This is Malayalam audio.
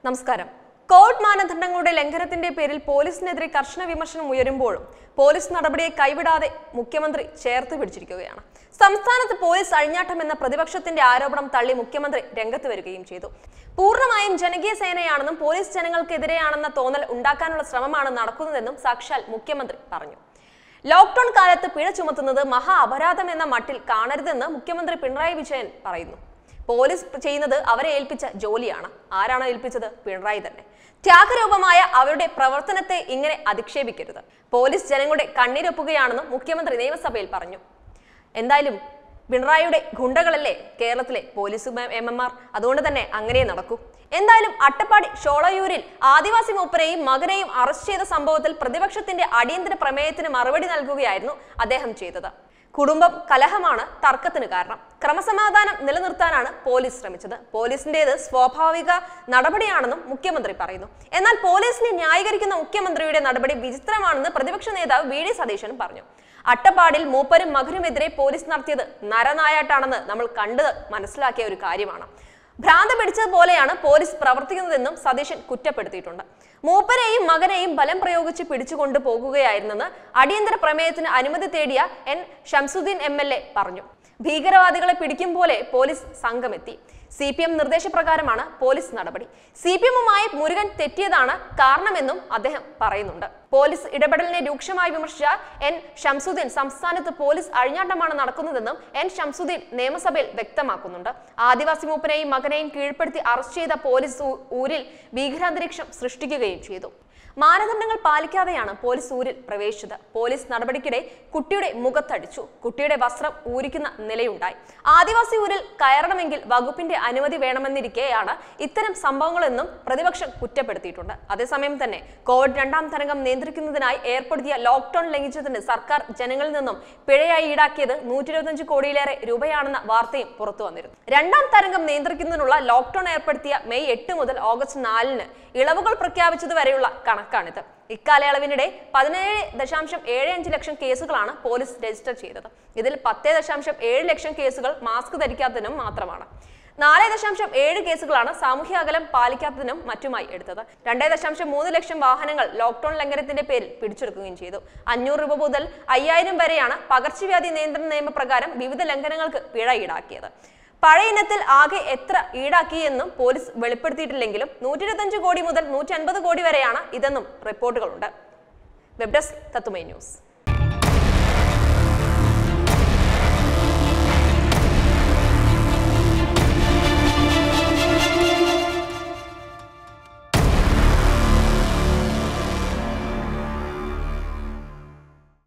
നമസ്കാരം കോവിഡ് മാനദണ്ഡങ്ങളുടെ ലംഘനത്തിന്റെ പേരിൽ പോലീസിനെതിരെ കർശന വിമർശനം ഉയരുമ്പോഴും പോലീസ് നടപടിയെ കൈവിടാതെ മുഖ്യമന്ത്രി ചേർത്ത് പിടിച്ചിരിക്കുകയാണ് സംസ്ഥാനത്ത് പോലീസ് അഴിഞ്ഞാട്ടം എന്ന പ്രതിപക്ഷത്തിന്റെ ആരോപണം തള്ളി മുഖ്യമന്ത്രി രംഗത്ത് വരികയും ചെയ്തു പൂർണ്ണമായും ജനകീയ സേനയാണെന്നും പോലീസ് ജനങ്ങൾക്കെതിരെയാണെന്ന തോന്നൽ ഉണ്ടാക്കാനുള്ള ശ്രമമാണ് നടക്കുന്നതെന്നും സാക്ഷാൽ മുഖ്യമന്ത്രി പറഞ്ഞു ലോക്ക്ഡൌൺ കാലത്ത് പിഴ ചുമത്തുന്നത് മഹാ അപരാധം എന്ന മട്ടിൽ കാണരുതെന്ന് മുഖ്യമന്ത്രി പിണറായി വിജയൻ പറയുന്നു പോലീസ് ചെയ്യുന്നത് അവരെ ഏൽപ്പിച്ച ജോലിയാണ് ആരാണ് ഏൽപ്പിച്ചത് പിണറായി തന്നെ ത്യാഗരൂപമായ അവരുടെ പ്രവർത്തനത്തെ ഇങ്ങനെ അധിക്ഷേപിക്കരുത് പോലീസ് ജനങ്ങളുടെ കണ്ണീരൊപ്പുകയാണെന്നും മുഖ്യമന്ത്രി നിയമസഭയിൽ പറഞ്ഞു എന്തായാലും പിണറായിയുടെ ഗുണ്ടകളല്ലേ കേരളത്തിലെ പോലീസ് എം എം ആർ അതുകൊണ്ട് തന്നെ അങ്ങനെ നടക്കൂ എന്തായാലും അട്ടപ്പാടി ഷോളയൂരിൽ ആദിവാസി മൂപ്പരെയും മകനെയും അറസ്റ്റ് ചെയ്ത സംഭവത്തിൽ പ്രതിപക്ഷത്തിന്റെ അടിയന്തര പ്രമേയത്തിന് മറുപടി നൽകുകയായിരുന്നു അദ്ദേഹം ചെയ്തത് കുടുംബം കലഹമാണ് തർക്കത്തിന് കാരണം ക്രമസമാധാനം നിലനിർത്താനാണ് പോലീസ് ശ്രമിച്ചത് പോലീസിന്റേത് സ്വാഭാവിക നടപടിയാണെന്നും മുഖ്യമന്ത്രി പറയുന്നു എന്നാൽ പോലീസിനെ ന്യായീകരിക്കുന്ന മുഖ്യമന്ത്രിയുടെ നടപടി വിചിത്രമാണെന്ന് പ്രതിപക്ഷ നേതാവ് വി ഡി സതീശൻ പറഞ്ഞു അട്ടപ്പാടിൽ മൂപ്പരും മകനുമെതിരെ പോലീസ് നടത്തിയത് നരനായാട്ടാണെന്ന് നമ്മൾ കണ്ട് മനസ്സിലാക്കിയ ഒരു കാര്യമാണ് ഭ്രാന്ത് പിടിച്ചതുപോലെയാണ് പോലീസ് പ്രവർത്തിക്കുന്നതെന്നും സതീശൻ കുറ്റപ്പെടുത്തിയിട്ടുണ്ട് മൂപ്പരെയും മകനെയും ബലം പ്രയോഗിച്ച് പിടിച്ചുകൊണ്ട് പോകുകയായിരുന്നെന്ന് അടിയന്തര പ്രമേയത്തിന് അനുമതി തേടിയ N Shamsuddeen M L A പറഞ്ഞു ഭീകരവാദികളെ പിടിക്കും പോലെ പോലീസ് സംഘമെത്തി സി പി എം നിർദ്ദേശപ്രകാരമാണ് പോലീസ് നടപടി സി പി എമ്മുമായി മുരുകൻ തെറ്റിയതാണ് കാരണമെന്നും അദ്ദേഹം പറയുന്നുണ്ട് പോലീസ് ഇടപെടലിനെ രൂക്ഷമായി വിമർശിച്ച എൻ ഷംസുദ്ദീൻ സംസ്ഥാനത്ത് പോലീസ് അഴിഞ്ഞാട്ടമാണ് നടക്കുന്നതെന്നും എൻ ഷംസുദ്ദീൻ നിയമസഭയിൽ വ്യക്തമാക്കുന്നുണ്ട് ആദിവാസി മൂപ്പനെയും മകനെയും കീഴ്പ്പെടുത്തി അറസ്റ്റ് ചെയ്ത പോലീസ് ഊ- ഊരിൽ ഭീകരാന്തരീക്ഷം സൃഷ്ടിക്കുകയും ചെയ്തു മാനദണ്ഡങ്ങൾ പാലിക്കാതെയാണ് പോലീസ് ഊരിൽ പ്രവേശിച്ചത് പോലീസ് നടപടിക്കിടെ കുട്ടിയുടെ മുഖത്തടിച്ചു കുട്ടിയുടെ വസ്ത്രം ഊരിക്കുന്ന നിലയുണ്ടായി ആദിവാസി ഊരിൽ കയറണമെങ്കിൽ വകുപ്പിന്റെ അനുമതി വേണമെന്നിരിക്കെയാണ് ഇത്തരം സംഭവങ്ങളെന്നും പ്രതിപക്ഷം കുറ്റപ്പെടുത്തിയിട്ടുണ്ട് അതേസമയം തന്നെ കോവിഡ് രണ്ടാം തരംഗം നിയന്ത്രിക്കുന്നതിനായി ഏർപ്പെടുത്തിയ ലോക്ക്ഡൌൺ ലംഘിച്ചതിന് സർക്കാർ ജനങ്ങളിൽ നിന്നും പിഴയായി ഈടാക്കിയത് നൂറ്റി ഇരുപത്തഞ്ച് കോടിയിലേറെ രൂപയാണെന്ന വാർത്തയും പുറത്തു വന്നിരുന്നു രണ്ടാം തരംഗം നിയന്ത്രിക്കുന്നതിനുള്ള ലോക്ക്ഡൌൺ ഏർപ്പെടുത്തിയ മെയ് എട്ട് മുതൽ ഓഗസ്റ്റ് നാലിന് ഇളവുകൾ പ്രഖ്യാപിച്ചത് വരെയുള്ള കണക്കാണിത് ഇക്കാലയളവിനിടെ പതിനേഴ് ദശാംശം ഏഴ് അഞ്ച് ലക്ഷം കേസുകളാണ് പോലീസ് രജിസ്റ്റർ ചെയ്തത് ഇതിൽ പത്ത് ദശാംശം ഏഴ് ലക്ഷം കേസുകൾ മാസ്ക് ധരിക്കാത്തതിനും മാത്രമാണ് നാല് ദശാംശം ഏഴ് കേസുകളാണ് സാമൂഹ്യ അകലം പാലിക്കാത്തതിനും മറ്റുമായി എടുത്തത് രണ്ടേ ദശാംശം മൂന്ന് ലക്ഷം വാഹനങ്ങൾ ലോക്ക്ഡൌൺ ലംഘനത്തിന്റെ പേരിൽ പിടിച്ചെടുക്കുകയും ചെയ്തു അഞ്ഞൂറ് രൂപ മുതൽ അയ്യായിരം വരെയാണ് പകർച്ചവ്യാധി നിയന്ത്രണ നിയമപ്രകാരം വിവിധ ലംഘനങ്ങൾക്ക് പിഴ ഈടാക്കിയത് പഴയ ഇനത്തിൽ ആകെ എത്ര ഈടാക്കിയെന്നും പോലീസ് വെളിപ്പെടുത്തിയിട്ടില്ലെങ്കിലും നൂറ്റി ഇരുപത്തഞ്ച് കോടി മുതൽ നൂറ്റി അൻപത് കോടി വരെയാണ് ഇതെന്നും റിപ്പോർട്ടുകളുണ്ട് വെബ് ഡെസ്ക് തത്തുമൈ ന്യൂസ്